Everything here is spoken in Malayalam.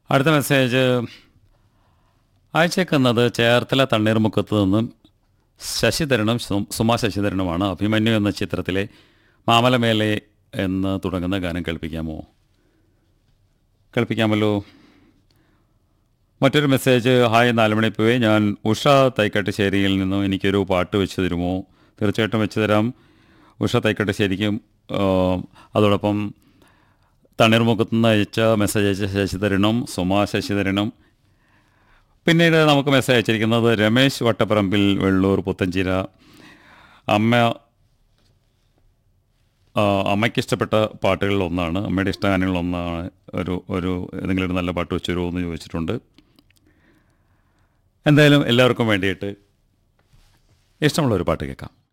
അടുത്ത മെസ്സേജ് അയച്ചേക്കുന്നത് ചേർത്തല തണ്ണീർമുക്കത്ത് നിന്നും ശശിധരനും സു- സുമ ശശിധരനുമാണ് അഭിമന്യു എന്ന ചിത്രത്തിലെ മാമലമേലെ എന്ന് തുടങ്ങുന്ന ഗാനം കേൾപ്പിക്കാമോ കേൾപ്പിക്കാമല്ലോ മറ്റൊരു മെസ്സേജ് ഹായ് നാലുമണിപ്പുവേ ഞാൻ ഉഷ തൈക്കാട്ടുശ്ശേരിയിൽ നിന്നും എനിക്കൊരു പാട്ട് വെച്ച് തരുമോ തീർച്ചയായിട്ടും വെച്ച് തരാം ഉഷ തൈക്കാട്ടുശ്ശേരിക്കും ആ, അതോടൊപ്പം തണ്ണീർമുഖത്ത് നിന്ന് അയച്ച മെസ്സേജ് അയച്ച ശശിധരനും സുമ ശശിധരനും പിന്നീട് നമുക്ക് മെസ്സേജ് അയച്ചിരിക്കുന്നത് രമേശ് വട്ടപ്പറമ്പിൽ വെള്ളൂർ പുത്തഞ്ചിര അമ്മ ആ, അമ്മയ്ക്ക് ഇഷ്ടപ്പെട്ട പാട്ടുകളിൽ ഒന്നാണ് അമ്മയുടെ ഇഷ്ടഗാനങ്ങളിൽ ഒന്നാണ് ഒരു ഒരു ഏതെങ്കിലും ഒരു നല്ല പാട്ട് വെച്ച് തരുമോ എന്ന് ചോദിച്ചിട്ടുണ്ട് എന്തായാലും എല്ലാവർക്കും വേണ്ടിയിട്ട് ഇഷ്ടമുള്ള ഒരു പാട്ട് കേൾക്കാം